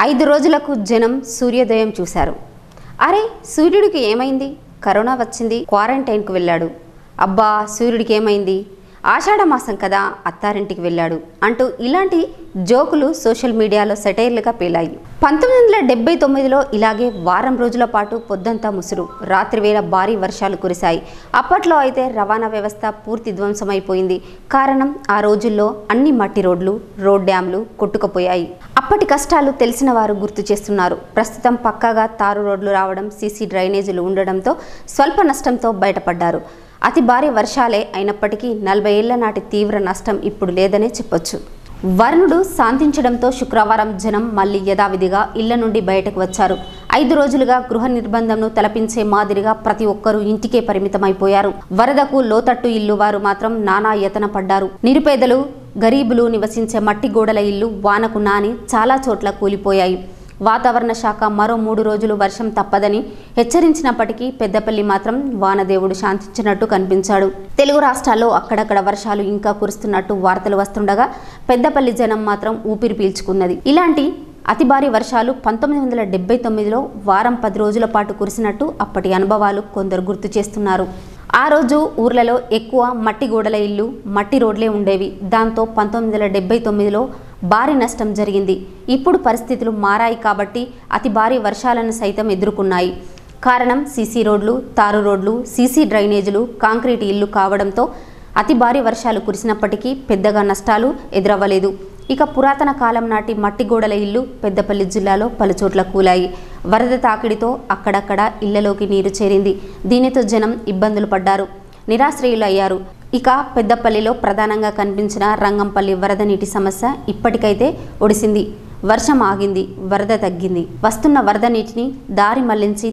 ఐదు రోజులకు జనం సూర్యోదయం చూశారు అరే సూర్యుడికి ఏమైంది కరోనా వచ్చింది క్వారంటైన్కు వెళ్ళాడు అబ్బా సూర్యుడికి ఏమైంది ఆషాఢ మాసం కదా అత్తారింటికి వెళ్ళాడు అంటూ ఇలాంటి జోకులు సోషల్ మీడియాలో సెటైర్లుగా పేలాయి పంతొమ్మిది వందల డెబ్బై తొమ్మిదిలో ఇలాగే వారం రోజుల పాటు పొద్దంతా ముసురు రాత్రివేళ భారీ వర్షాలు కురిశాయి అప్పట్లో అయితే రవాణా వ్యవస్థ పూర్తి ధ్వంసమైపోయింది కారణం ఆ రోజుల్లో అన్ని మట్టి రోడ్లు రోడ్ డ్యాంలు కొట్టుకుపోయాయి అప్పటి కష్టాలు తెలిసిన వారు గుర్తు చేస్తున్నారు ప్రస్తుతం పక్కాగా తారు రోడ్లు రావడం సీసీ డ్రైనేజీలు ఉండడంతో స్వల్ప నష్టంతో బయటపడ్డారు అతి భారీ వర్షాలే అయినప్పటికీ నలభై ఏళ్ల నాటి తీవ్ర నష్టం ఇప్పుడు లేదనే చెప్పొచ్చు వరుణుడు శాంతించడంతో శుక్రవారం జనం మళ్లీ యథావిధిగా ఇళ్ల నుండి బయటకు వచ్చారు ఐదు రోజులుగా గృహ నిర్బంధంను తలపించే మాదిరిగా ప్రతి ఒక్కరూ ఇంటికే పరిమితమైపోయారు వరదకు లోతట్టు ఇల్లు వారు మాత్రం నానా యతన పడ్డారు నిరుపేదలు గరీబులు నివసించే మట్టి గోడల ఇల్లు వానకు నాని చాలా చోట్ల కూలిపోయాయి వాతావరణ శాఖ మరో మూడు రోజులు వర్షం తప్పదని హెచ్చరించినప్పటికీ పెద్దపల్లి మాత్రం వానదేవుడు శాంతించినట్టు కనిపించాడు తెలుగు రాష్ట్రాల్లో అక్కడక్కడ వర్షాలు ఇంకా కురుస్తున్నట్టు వార్తలు వస్తుండగా పెద్దపల్లి జనం మాత్రం ఊపిరి పీల్చుకున్నది ఇలాంటి అతి భారీ వర్షాలు పంతొమ్మిది వందల డెబ్బై తొమ్మిదిలో వారం పది రోజుల పాటు కురిసినట్టు అప్పటి అనుభవాలు కొందరు గుర్తు చేస్తున్నారు ఆ రోజు ఊర్లలో ఎక్కువ మట్టి గోడల ఇల్లు మట్టి రోడ్లే ఉండేవి దాంతో పంతొమ్మిది వందల డెబ్బై తొమ్మిదిలో భారీ నష్టం జరిగింది ఇప్పుడు పరిస్థితులు మారాయి కాబట్టి అతి భారీ వర్షాలను సైతం ఎదుర్కొన్నాయి కారణం సీసీ రోడ్లు తారు రోడ్లు సీసీ డ్రైనేజీలు కాంక్రీట్ ఇల్లు కావడంతో అతి భారీ వర్షాలు కురిసినప్పటికీ పెద్దగా నష్టాలు ఎదురవ్వలేదు ఇక పురాతన కాలం నాటి మట్టి గోడల ఇల్లు పెద్దపల్లి జిల్లాలో పలుచోట్ల కూలాయి వరద తాకిడితో అక్కడక్కడ ఇళ్లలోకి నీరు చేరింది దీనితో జనం ఇబ్బందులు పడ్డారు నిరాశ్రయులు అయ్యారు ఇక పెద్దపల్లిలో ప్రధానంగా కనిపించిన రంగంపల్లి వరద నీటి సమస్య ఇప్పటికైతే ఒడిసింది వర్షం ఆగింది వరద తగ్గింది వస్తున్న వరద నీటిని దారి మళ్లించి